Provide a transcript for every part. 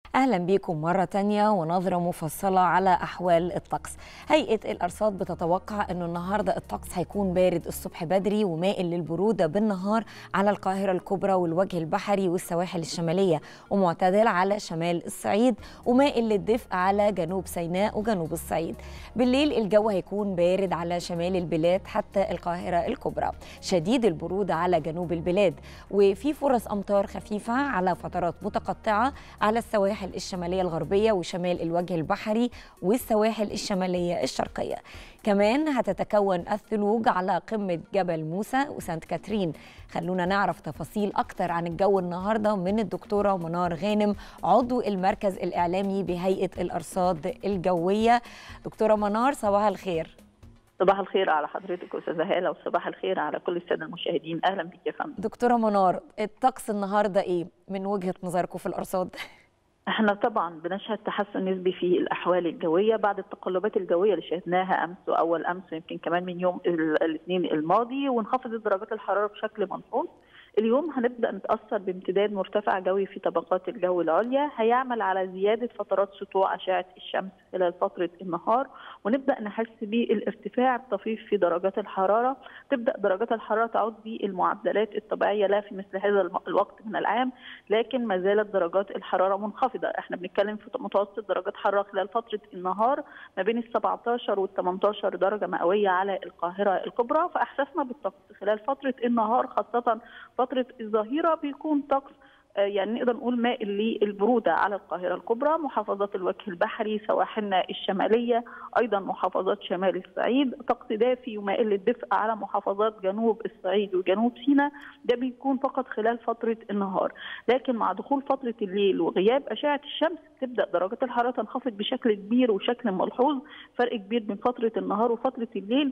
أهلا بكم مرة تانية ونظرة مفصلة على أحوال الطقس هيئة الأرصاد بتتوقع أنه النهاردة الطقس هيكون بارد الصبح بدري ومائل للبرودة بالنهار على القاهرة الكبرى والوجه البحري والسواحل الشمالية ومعتدل على شمال الصعيد ومائل للدفء على جنوب سيناء وجنوب الصعيد بالليل الجو هيكون بارد على شمال البلاد حتى القاهرة الكبرى شديد البرودة على جنوب البلاد وفي فرص أمطار خفيفة على فترات متقطعة على السواحل السواحل الشمالية الغربية وشمال الوجه البحري والسواحل الشمالية الشرقية كمان هتتكون الثلوج على قمة جبل موسى وسانت كاترين خلونا نعرف تفاصيل أكتر عن الجو النهاردة من الدكتورة منار غانم عضو المركز الإعلامي بهيئة الأرصاد الجوية دكتورة منار صباح الخير صباح الخير على حضرتك استاذه هاله وصباح الخير على كل الساده المشاهدين اهلا بك يا فندم دكتوره منار الطقس النهارده ايه من وجهه نظركم في الارصاد احنا طبعا بنشهد تحسن نسبي في الاحوال الجويه بعد التقلبات الجويه اللي شهدناها امس واول امس ويمكن كمان من يوم الاثنين الماضي وانخفضت درجات الحراره بشكل ملحوظ اليوم هنبدا نتاثر بامتداد مرتفع جوي في طبقات الجو العليا هيعمل على زياده فترات سطوع اشعه الشمس خلال فتره النهار ونبدا نحس بالارتفاع الطفيف في درجات الحراره تبدا درجات الحراره تعود بالمعدلات الطبيعيه لا في مثل هذا الوقت من العام لكن ما زالت درجات الحراره منخفضه احنا بنتكلم في متوسط درجات حراره خلال فتره النهار ما بين ال 17 وال 18 درجه مئويه على القاهره الكبرى فاحساسنا بالطقس خلال فتره النهار خاصه فتره الظهيره بيكون طقس يعني نقدر نقول مائل للبروده على القاهره الكبرى محافظات الوجه البحري سواحلنا الشماليه ايضا محافظات شمال الصعيد طقس دافي ومائل للدفء على محافظات جنوب الصعيد وجنوب سيناء ده بيكون فقط خلال فتره النهار لكن مع دخول فتره الليل وغياب اشعه الشمس تبدا درجات الحراره تنخفض بشكل كبير وشكل ملحوظ فرق كبير بين فتره النهار وفتره الليل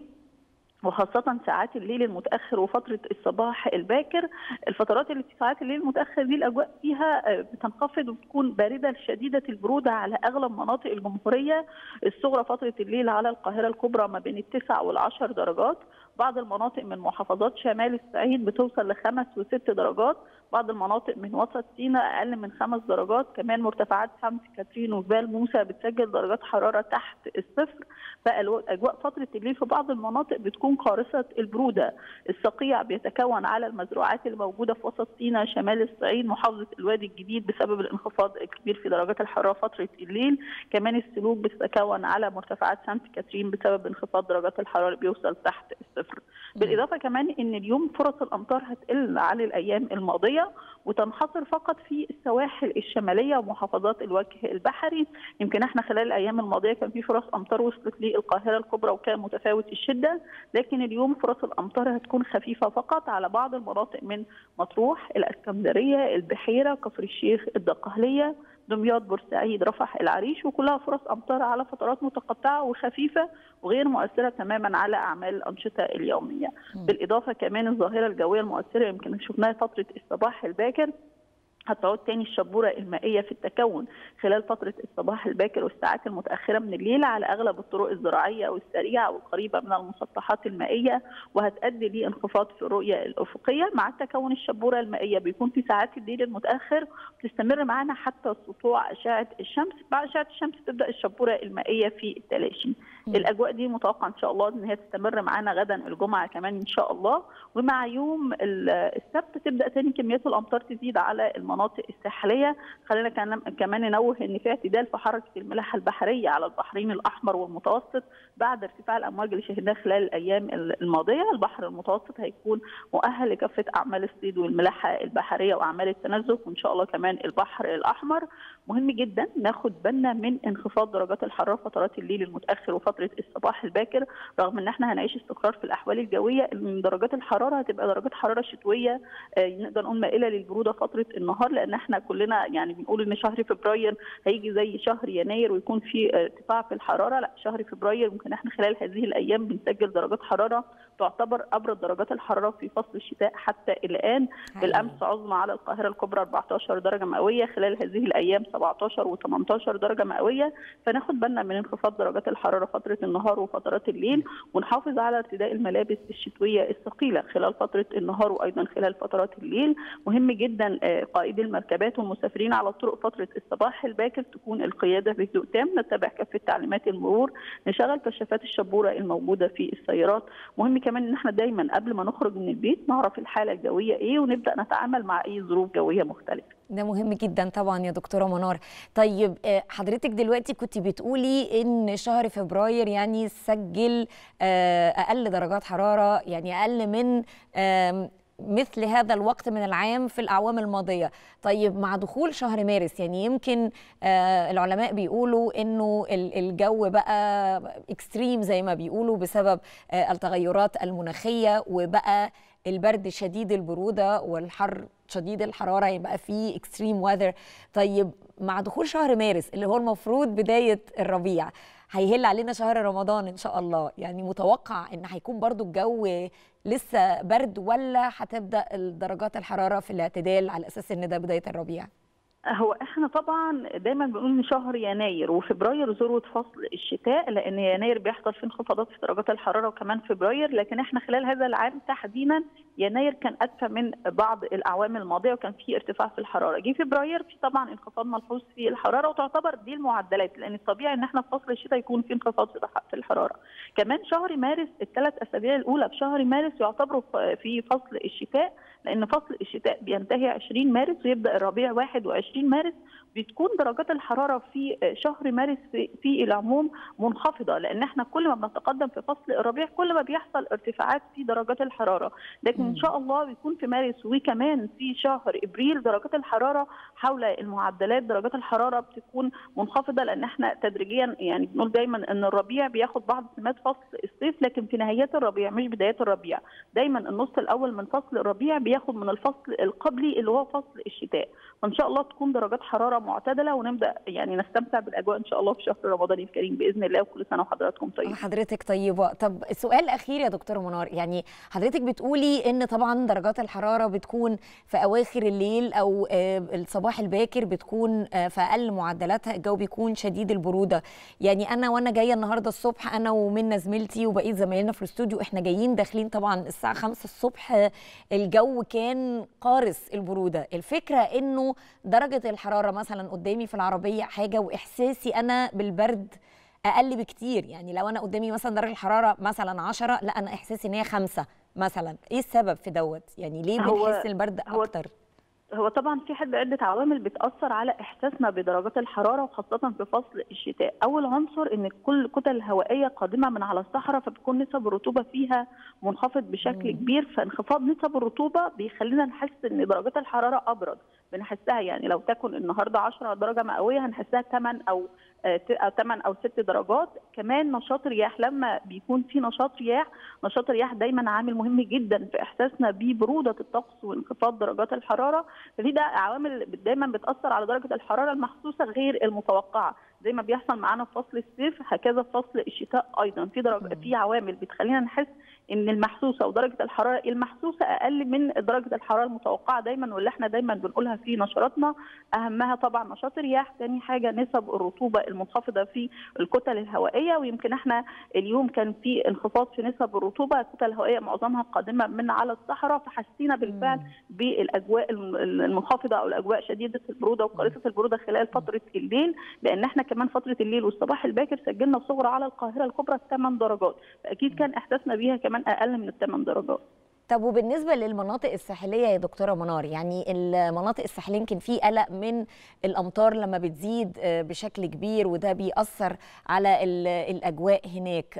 وخاصة ساعات الليل المتأخر وفترة الصباح الباكر الفترات اللي في ساعات الليل المتأخر دي الأجواء فيها بتنخفض وبتكون باردة شديدة البرودة على أغلب مناطق الجمهورية الصغرى فترة الليل على القاهرة الكبرى ما بين التسع والعشر درجات بعض المناطق من محافظات شمال الصعيد بتوصل لخمس وست درجات بعض المناطق من وسط سيناء اقل من خمس درجات كمان مرتفعات سانت كاترين وجبال موسى بتسجل درجات حراره تحت الصفر فاجواء فتره الليل في بعض المناطق بتكون قارصه البروده الصقيع بيتكون على المزروعات الموجوده في وسط سيناء شمال الصعيد محافظه الوادي الجديد بسبب الانخفاض الكبير في درجات الحراره فتره الليل كمان السلوك بتتكون على مرتفعات سانت كاترين بسبب انخفاض درجات الحراره اللي بيوصل تحت الصفر بالاضافه كمان ان اليوم فرص الامطار هتقل عن الايام الماضيه وتنحصر فقط في السواحل الشماليه ومحافظات الوجه البحري يمكن احنا خلال الايام الماضيه كان في فرص امطار وصلت للقاهره الكبرى وكان متفاوت الشده لكن اليوم فرص الامطار هتكون خفيفه فقط على بعض المناطق من مطروح الاسكندريه البحيره كفر الشيخ الدقهليه دمياط بورسعيد رفح العريش وكلها فرص امطار على فترات متقطعه وخفيفه وغير مؤثره تماما على اعمال الانشطه اليوميه م. بالاضافه كمان الظاهره الجويه المؤثره يمكن شفناها فتره الصباح الباكر هتعود تاني الشبورة المائية في التكون خلال فترة الصباح الباكر والساعات المتأخرة من الليل على أغلب الطرق الزراعية والسريعة والقريبة من المسطحات المائية وهتؤدي لانخفاض في الرؤية الأفقية مع تكون الشبورة المائية بيكون في ساعات الليل المتأخر بتستمر معنا حتى سطوع أشعة الشمس بعد أشعة الشمس تبدأ الشبورة المائية في التلاشي م. الأجواء دي متوقع إن شاء الله إن هي تستمر معنا غدا الجمعة كمان إن شاء الله ومع يوم السبت تبدأ تاني كميات الأمطار تزيد على المناطق المناطق الساحليه خلينا كمان ننوه ان في اعتدال في حركه الملاحه البحريه على البحرين الاحمر والمتوسط بعد ارتفاع الامواج اللي شهدناه خلال الايام الماضيه البحر المتوسط هيكون مؤهل لكافه اعمال الصيد والملاحه البحريه واعمال التنزه وان شاء الله كمان البحر الاحمر مهم جدا ناخد بالنا من انخفاض درجات الحراره فترات الليل المتاخر وفتره الصباح الباكر رغم ان احنا هنعيش استقرار في الاحوال الجويه درجات الحراره هتبقى درجات حراره شتويه نقدر نقول مائله للبروده فتره النهار لان احنا كلنا يعني بنقول ان شهر فبراير هيجي زي شهر يناير ويكون في ارتفاع في الحراره لا شهر فبراير ممكن احنا خلال هذه الايام بنسجل درجات حراره تعتبر ابرد درجات الحراره في فصل الشتاء حتى الان بالامس عظمى على القاهره الكبرى 14 درجه مئويه خلال هذه الايام 17 و18 درجه مئويه فناخد بالنا من انخفاض درجات الحراره فتره فتره النهار وفترات الليل ونحافظ على ارتداء الملابس الشتويه الثقيله خلال فتره النهار وايضا خلال فترات الليل مهم جدا قائدي المركبات والمسافرين على الطرق فتره الصباح الباكر تكون القياده بهدوء تام نتبع كافه تعليمات المرور نشغل كشافات الشبوره الموجوده في السيارات مهم كمان ان احنا دايما قبل ما نخرج من البيت نعرف الحاله الجويه ايه ونبدا نتعامل مع اي ظروف جويه مختلفه ده مهم جدا طبعا يا دكتوره منار طيب حضرتك دلوقتي كنت بتقولي ان شهر فبراير يعني سجل اقل درجات حراره يعني اقل من مثل هذا الوقت من العام في الاعوام الماضيه طيب مع دخول شهر مارس يعني يمكن آه العلماء بيقولوا انه الجو بقى اكستريم زي ما بيقولوا بسبب آه التغيرات المناخيه وبقى البرد شديد البروده والحر شديد الحراره يبقى فيه اكستريم ويذر طيب مع دخول شهر مارس اللي هو المفروض بدايه الربيع هيهل علينا شهر رمضان ان شاء الله يعني متوقع ان هيكون برضو الجو لسه برد ولا هتبدا درجات الحراره في الاعتدال على اساس ان ده بدايه الربيع هو احنا طبعا دايما بنقول ان شهر يناير وفبراير ذروه فصل الشتاء لان يناير بيحصل فيه انخفاضات في درجات الحراره وكمان فبراير لكن احنا خلال هذا العام تحديدا يناير كان ادفى من بعض الاعوام الماضيه وكان في ارتفاع في الحراره جه فبراير في طبعا انخفاض ملحوظ في الحراره وتعتبر دي المعدلات لان الطبيعي ان احنا في فصل الشتاء يكون في انخفاض في الحراره كمان شهر مارس الثلاث اسابيع الاولى في شهر مارس يعتبروا في فصل الشتاء لان فصل الشتاء بينتهي 20 مارس ويبدا الربيع 21 مارس بتكون درجات الحراره في شهر مارس في, في العموم منخفضه لان احنا كل ما بنتقدم في فصل الربيع كل ما بيحصل ارتفاعات في درجات الحراره لكن ان شاء الله بيكون في مارس وكمان في شهر ابريل درجات الحراره حول المعدلات درجات الحراره بتكون منخفضه لان احنا تدريجيا يعني بنقول دايما ان الربيع بياخد بعض سمات فصل الصيف لكن في نهايات الربيع مش بدايات الربيع دايما النص الاول من فصل الربيع بياخد من الفصل القبلي اللي هو فصل الشتاء فان شاء الله تكون درجات حراره معتدله ونبدا يعني نستمتع بالاجواء ان شاء الله في شهر رمضان الكريم باذن الله وكل سنه وحضراتكم طيبين. حضرتك طيبه، طب السؤال الاخير يا دكتوره منار يعني حضرتك بتقولي ان طبعا درجات الحراره بتكون في اواخر الليل او الصباح الباكر بتكون في اقل معدلاتها الجو بيكون شديد البروده، يعني انا وانا جايه النهارده الصبح انا ومنى زميلتي وبقيه زمايلنا في الاستوديو احنا جايين داخلين طبعا الساعه 5 الصبح الجو كان قارس البروده، الفكره انه درجه الحراره مثلا قدامي في العربيه حاجه واحساسي انا بالبرد اقل بكتير يعني لو انا قدامي مثلا درجه الحراره مثلا 10 لا انا احساسي ان هي 5 مثلا ايه السبب في دوت يعني ليه بنحس البرد اكتر هو طبعا في حد عده عوامل بتاثر على احساسنا بدرجات الحراره وخاصه في فصل الشتاء اول عنصر ان كل الكتل الهوائيه قادمه من على الصحراء فبتكون نسب الرطوبه فيها منخفض بشكل مم. كبير فانخفاض نسب الرطوبه بيخلينا نحس ان درجات الحراره ابرد بنحسها يعني لو تكن النهارده 10 درجه مئويه هنحسها 8 او 8 او 6 درجات كمان نشاط رياح لما بيكون في نشاط رياح نشاط الرياح دايما عامل مهم جدا في احساسنا ببروده الطقس وانخفاض درجات الحراره فدي ده عوامل دايما بتاثر على درجه الحراره المحسوسه غير المتوقعه زي ما بيحصل معانا في فصل الصيف هكذا في فصل الشتاء ايضا في درجه في عوامل بتخلينا نحس ان المحسوسه ودرجه الحراره المحسوسه اقل من درجه الحراره المتوقعه دايما واللي احنا دايما بنقولها في نشراتنا اهمها طبعا نشاط الرياح ثاني حاجه نسب الرطوبه المنخفضه في الكتل الهوائيه ويمكن احنا اليوم كان في انخفاض في نسب الرطوبه الكتل الهوائيه معظمها قادمه من على الصحراء فحسينا بالفعل بالاجواء المنخفضه او الاجواء شديده البروده وقارصه البروده خلال فتره الليل لان احنا كمان فتره الليل والصباح الباكر سجلنا صغرى على القاهره الكبرى 8 درجات فاكيد كان احساسنا بيها كمان اقل من الثمان درجات طب وبالنسبه للمناطق الساحليه يا دكتوره منار يعني المناطق الساحليه يمكن في قلق من الامطار لما بتزيد بشكل كبير وده بيأثر على الاجواء هناك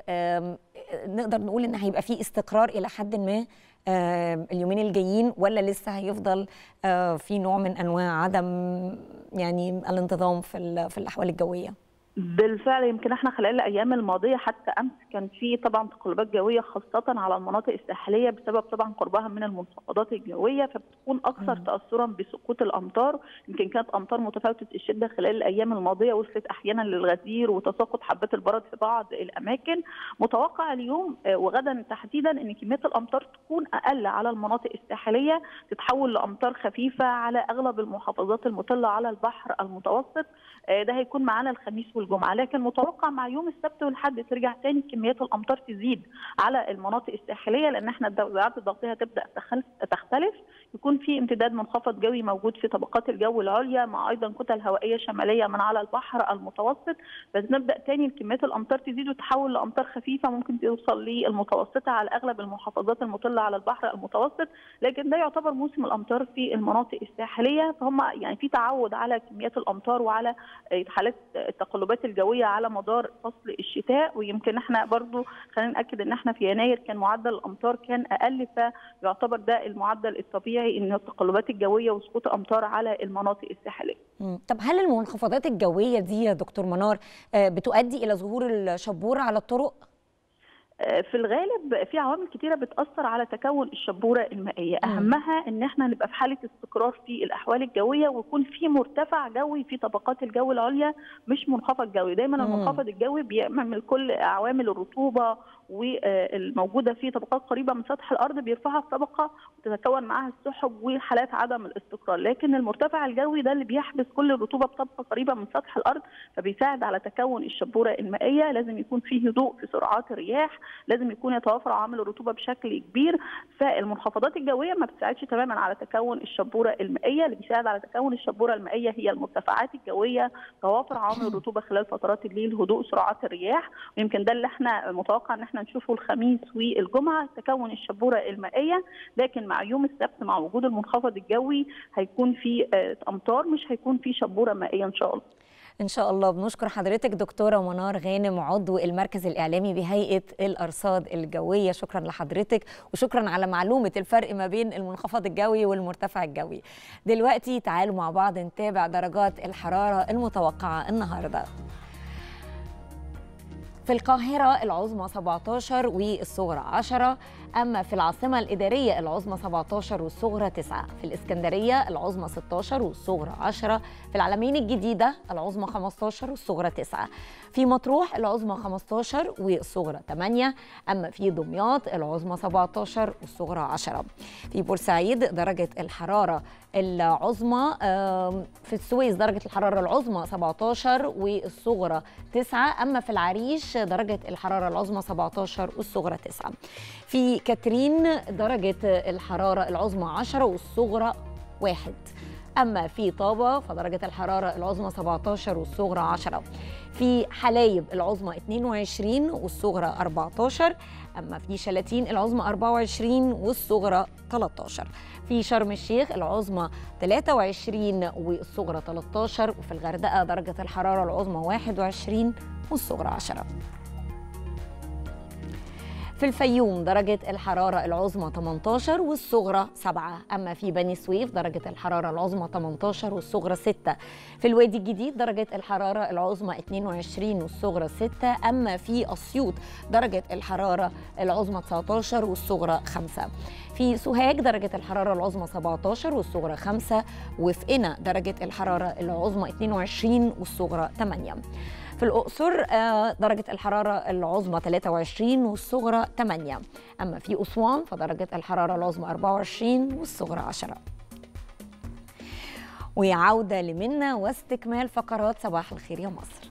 نقدر نقول ان هيبقى في استقرار الى حد ما اليومين الجايين ولا لسه هيفضل في نوع من انواع عدم يعني الانتظام في في الاحوال الجويه بالفعل يمكن احنا خلال الايام الماضيه حتى امس كان في طبعا تقلبات جويه خاصه على المناطق الساحليه بسبب طبعا قربها من المنخفضات الجويه فبتكون اكثر م. تاثرا بسقوط الامطار يمكن كانت امطار متفاوته الشده خلال الايام الماضيه وصلت احيانا للغزير وتساقط حبات البرد في بعض الاماكن متوقع اليوم وغدا تحديدا ان كميه الامطار تكون اقل على المناطق الساحليه تتحول لامطار خفيفه على اغلب المحافظات المطله على البحر المتوسط ده هيكون معانا الخميس والجمعة الجمعه لكن متوقع مع يوم السبت والحد ترجع تاني كميات الامطار تزيد على المناطق الساحليه لان احنا التوزيعات الضغطيه هتبدا تختلف يكون في امتداد منخفض جوي موجود في طبقات الجو العليا مع ايضا كتل هوائيه شماليه من على البحر المتوسط فنبدا تاني كميات الامطار تزيد وتحول لامطار خفيفه ممكن توصل للمتوسطه على اغلب المحافظات المطله على البحر المتوسط لكن ده يعتبر موسم الامطار في المناطق الساحليه فهم يعني في تعود على كميات الامطار وعلى حالات التقلبات الجويه على مدار فصل الشتاء ويمكن احنا برضو خلينا ناكد ان احنا في يناير كان معدل الامطار كان اقل فيعتبر ده المعدل الطبيعي ان التقلبات الجويه وسقوط امطار على المناطق الساحليه. طب هل المنخفضات الجويه دي يا دكتور منار بتؤدي الى ظهور الشبوره على الطرق؟ في الغالب في عوامل كتيره بتاثر على تكون الشبوره المائيه اهمها ان احنا نبقى في حاله استقرار في الاحوال الجويه ويكون في مرتفع جوي في طبقات الجو العليا مش منخفض جوي دايما المنخفض الجوي بيعمل كل عوامل الرطوبه والموجوده في طبقات قريبه من سطح الارض بيرفعها في طبقه وتتكون معها السحب وحالات عدم الاستقرار لكن المرتفع الجوي ده اللي بيحبس كل الرطوبه بطبقه قريبه من سطح الارض فبيساعد على تكون الشبوره المائيه لازم يكون فيه هدوء في سرعات الرياح لازم يكون يتوافر عوامل الرطوبه بشكل كبير فالمنخفضات الجويه ما بتساعدش تماما على تكون الشبوره المائيه اللي بيساعد على تكون الشبوره المائيه هي المرتفعات الجويه توافر عوامل الرطوبه خلال فترات الليل هدوء سرعات الرياح ويمكن ده اللي احنا متوقع ان احنا نشوفه الخميس والجمعه تكون الشبوره المائيه لكن مع يوم السبت مع وجود المنخفض الجوي هيكون في امطار مش هيكون في شبوره مائيه ان شاء الله ان شاء الله بنشكر حضرتك دكتوره منار غانم عضو المركز الاعلامي بهيئه الارصاد الجويه شكرا لحضرتك وشكرا على معلومه الفرق ما بين المنخفض الجوي والمرتفع الجوي دلوقتي تعالوا مع بعض نتابع درجات الحراره المتوقعه النهارده في القاهرة العظمى 17 والصغرى 10 أما في العاصمة الإدارية العظمى 17 والصغرى 9 في الإسكندرية العظمى 16 والصغرى 10 في العلمين الجديدة العظمى 15 والصغرى 9 في مطروح العظمى 15 والصغرى 8 أما في دمياط العظمى 17 والصغرى 10 في بورسعيد درجة الحرارة العظمى في السويس درجة الحرارة العظمى 17 والصغرى 9 أما في العريش درجة الحرارة العظمى 17 والصغرى 9 في كاترين درجة الحرارة العظمى 10 والصغرى 1 أما في طابة فدرجة الحرارة العظمى 17 والصغرى 10 في حلايب العظمى 22 والصغرى 14 أما في شلاتين العظمى 24 والصغرى 13 في شرم الشيخ العظمى 23 والصغرى 13 وفي الغردقة درجة الحرارة العظمى 21 والصغرى 10 في الفيوم درجة الحرارة العظمى 18 والصغرى 7 أما في بني سويف درجة الحرارة العظمى 18 والصغرى 6 في الوادي الجديد درجة الحرارة العظمى 22 والصغرى 6 أما في أسيوط درجة الحرارة العظمى 19 والصغرى 5 في سوهاج درجة الحرارة العظمى 17 والصغرى 5 وفي قنا درجة الحرارة العظمى 22 والصغرى 8 في الأقصر درجة الحرارة العظمى 23 والصغرى 8 أما في أسوان فدرجة الحرارة العظمى 24 والصغرى 10 وعودة لمنا واستكمال فقرات صباح الخير يا مصر